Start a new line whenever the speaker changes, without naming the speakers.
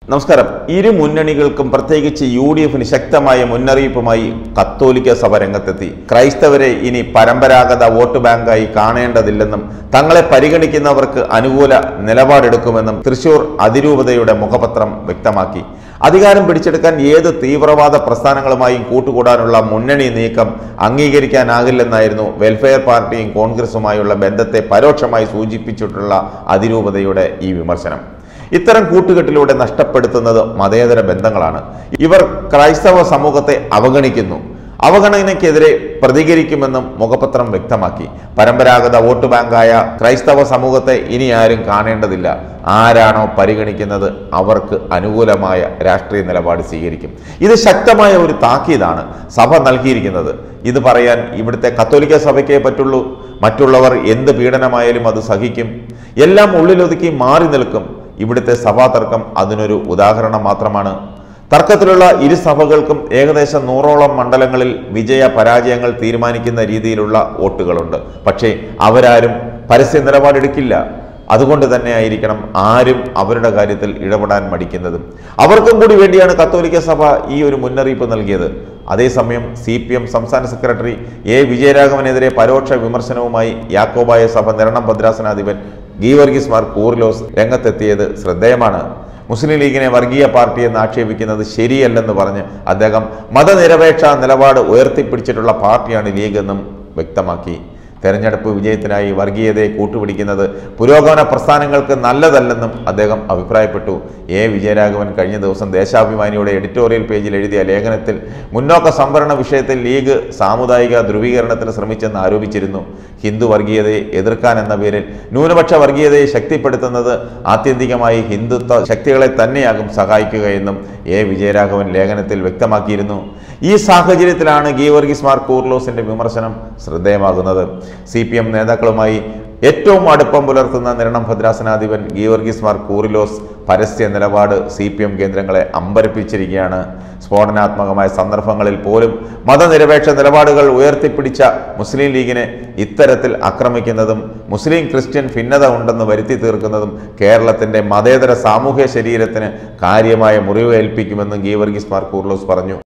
നമസ്കാരം ഇരു മുന്നണികൾക്കും പ്രത്യേകിച്ച് യു ഡി എഫിന് ശക്തമായ മുന്നറിയിപ്പുമായി കത്തോലിക്ക സഭ രംഗത്തെത്തി ക്രൈസ്തവരെ ഇനി പരമ്പരാഗത വോട്ട് ബാങ്കായി കാണേണ്ടതില്ലെന്നും തങ്ങളെ പരിഗണിക്കുന്നവർക്ക് അനുകൂല നിലപാടെടുക്കുമെന്നും തൃശൂർ അതിരൂപതയുടെ മുഖപത്രം വ്യക്തമാക്കി അധികാരം പിടിച്ചെടുക്കാൻ ഏത് തീവ്രവാദ പ്രസ്ഥാനങ്ങളുമായും കൂട്ടുകൂടാനുള്ള മുന്നണി നീക്കം അംഗീകരിക്കാനാകില്ലെന്നായിരുന്നു വെൽഫെയർ പാർട്ടിയും കോൺഗ്രസുമായുള്ള ബന്ധത്തെ പരോക്ഷമായി സൂചിപ്പിച്ചിട്ടുള്ള അതിരൂപതയുടെ ഈ വിമർശനം ഇത്തരം കൂട്ടുകെട്ടിലൂടെ നഷ്ടപ്പെടുത്തുന്നത് മതേതര ബന്ധങ്ങളാണ് ഇവർ ക്രൈസ്തവ സമൂഹത്തെ അവഗണിക്കുന്നു അവഗണനയ്ക്കെതിരെ പ്രതികരിക്കുമെന്നും മുഖപത്രം വ്യക്തമാക്കി പരമ്പരാഗത വോട്ട് ബാങ്കായ ക്രൈസ്തവ സമൂഹത്തെ ഇനി ആരും കാണേണ്ടതില്ല ആരാണോ പരിഗണിക്കുന്നത് അവർക്ക് അനുകൂലമായ രാഷ്ട്രീയ നിലപാട് സ്വീകരിക്കും ഇത് ശക്തമായ ഒരു താക്കീതാണ് സഭ നൽകിയിരിക്കുന്നത് ഇത് പറയാൻ ഇവിടുത്തെ കത്തോലിക്ക സഭയ്ക്കേ പറ്റുള്ളൂ മറ്റുള്ളവർ എന്ത് പീഡനമായാലും അത് സഹിക്കും എല്ലാം ഉള്ളിലൊതുക്കി മാറി നിൽക്കും ഇവിടുത്തെ സഭാതർക്കം അതിനൊരു ഉദാഹരണം മാത്രമാണ് തർക്കത്തിലുള്ള ഇരു സഭകൾക്കും ഏകദേശം നൂറോളം മണ്ഡലങ്ങളിൽ വിജയ പരാജയങ്ങൾ തീരുമാനിക്കുന്ന രീതിയിലുള്ള വോട്ടുകളുണ്ട് പക്ഷേ അവരാരും പരസ്യ നിലപാടെടുക്കില്ല അതുകൊണ്ട് തന്നെ ആയിരിക്കണം ആരും അവരുടെ കാര്യത്തിൽ ഇടപെടാൻ മടിക്കുന്നതും അവർക്കും കൂടി വേണ്ടിയാണ് കത്തോലിക്ക സഭ ഈ ഒരു മുന്നറിയിപ്പ് നൽകിയത് അതേസമയം സി പി എം സംസ്ഥാന സെക്രട്ടറി എ വിജയരാഘവനെതിരെ പരോക്ഷ വിമർശനവുമായി യാക്കോബായ സഭ നിരണം ഭദ്രാസനാധിപൻ ഗീവർഗീസ് മാർ കൂർലോസ് രംഗത്തെത്തിയത് ശ്രദ്ധേയമാണ് മുസ്ലിം ലീഗിനെ വർഗീയ പാർട്ടി എന്ന് ആക്ഷേപിക്കുന്നത് ശരിയല്ലെന്ന് പറഞ്ഞ് അദ്ദേഹം മതനിരപേക്ഷ നിലപാട് ഉയർത്തിപ്പിടിച്ചിട്ടുള്ള പാർട്ടിയാണ് ലീഗ് എന്നും വ്യക്തമാക്കി തെരഞ്ഞെടുപ്പ് വിജയത്തിനായി വർഗീയതയെ കൂട്ടുപിടിക്കുന്നത് പുരോഗമന പ്രസ്ഥാനങ്ങൾക്ക് നല്ലതല്ലെന്നും അദ്ദേഹം അഭിപ്രായപ്പെട്ടു എ വിജയരാഘവൻ കഴിഞ്ഞ ദിവസം ദേശാഭിമാനിയുടെ എഡിറ്റോറിയൽ പേജിൽ എഴുതിയ ലേഖനത്തിൽ മുന്നോക്ക സംവരണ വിഷയത്തിൽ ലീഗ് സാമുദായിക ധ്രുവീകരണത്തിന് ശ്രമിച്ചെന്ന് ആരോപിച്ചിരുന്നു ഹിന്ദു വർഗീയതയെ എതിർക്കാൻ എന്ന പേരിൽ ന്യൂനപക്ഷ വർഗീയതയെ ശക്തിപ്പെടുത്തുന്നത് ആത്യന്തികമായി ഹിന്ദുത്വ ശക്തികളെ തന്നെയാകും സഹായിക്കുകയെന്നും എ വിജയരാഘവൻ ലേഖനത്തിൽ വ്യക്തമാക്കിയിരുന്നു ഈ സാഹചര്യത്തിലാണ് ഗീവർഗീസ് മാർ കൂർലോസിന്റെ വിമർശനം ശ്രദ്ധേയമാകുന്നത് സി പി എം നേതാക്കളുമായി ഏറ്റവും അടുപ്പം പുലർത്തുന്ന നിരണം ഭദ്രാസനാധിപൻ ഗീവർഗീസ് മാർ കൂറിലോസ് പരസ്യ നിലപാട് സി പി എം കേന്ദ്രങ്ങളെ അമ്പരപ്പിച്ചിരിക്കുകയാണ് സ്ഫോടനാത്മകമായ സന്ദർഭങ്ങളിൽ പോലും മതനിരപേക്ഷ നിലപാടുകൾ ഉയർത്തിപ്പിടിച്ച മുസ്ലിം ലീഗിനെ ഇത്തരത്തിൽ ആക്രമിക്കുന്നതും മുസ്ലിം ക്രിസ്ത്യൻ ഭിന്നത ഉണ്ടെന്ന് വരുത്തി തീർക്കുന്നതും കേരളത്തിന്റെ മതേതര സാമൂഹ്യ ശരീരത്തിന് കാര്യമായ മുറിവ് ഏൽപ്പിക്കുമെന്നും ഗീവർഗീസ് മാർ കൂർലോസ് പറഞ്ഞു